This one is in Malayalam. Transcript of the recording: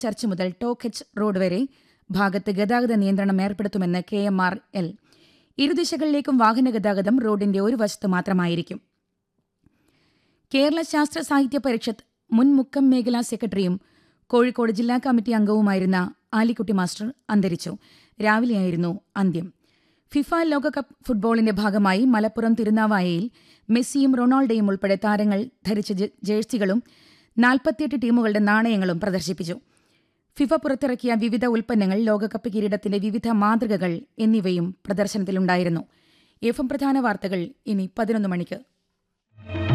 ചർച്ച് മുതൽ ടോക്കച്ച് റോഡ് വരെ ഭാഗത്ത് ഗതാഗത നിയന്ത്രണം ഏർപ്പെടുത്തുമെന്ന് കെ എം ആർ എൽ ഇരുദിശകളിലേക്കും വാഹന ഗതാഗതം റോഡിന്റെ ഒരു വശത്ത് മാത്രമായിരിക്കും കേരള ശാസ്ത്ര സാഹിത്യ പരിഷത്ത് മുൻ മുക്കം മേഖലാ സെക്രട്ടറിയും കോഴിക്കോട് ജില്ലാ കമ്മിറ്റി അംഗവുമായിരുന്ന ആലിക്കുട്ടി മാസ്റ്റർ അന്തരിച്ചു രാവിലെയായിരുന്നു അന്ത്യം ഫിഫ ലോകകപ്പ് ഫുട്ബോളിന്റെ ഭാഗമായി മലപ്പുറം തിരുനാവായയിൽ മെസ്സിയും റൊണാൾഡോയും ഉൾപ്പെടെ താരങ്ങൾ ധരിച്ച ജെ- ജേഴ്സികളും നാൽപ്പത്തിയെട്ട് ടീമുകളുടെ നാണയങ്ങളും പ്രദർശിപ്പിച്ചു ഫിഫ പുറത്തിറക്കിയ വിവിധ ഉൽപ്പന്നങ്ങൾ ലോകകപ്പ് കിരീടത്തിന്റെ വിവിധ മാതൃകകൾ എന്നിവയും പ്രദർശനത്തിലുണ്ടായിരുന്നു എഫ് എം പ്രധാന വാർത്തകൾ ഇനി പതിനൊന്ന് മണിക്ക്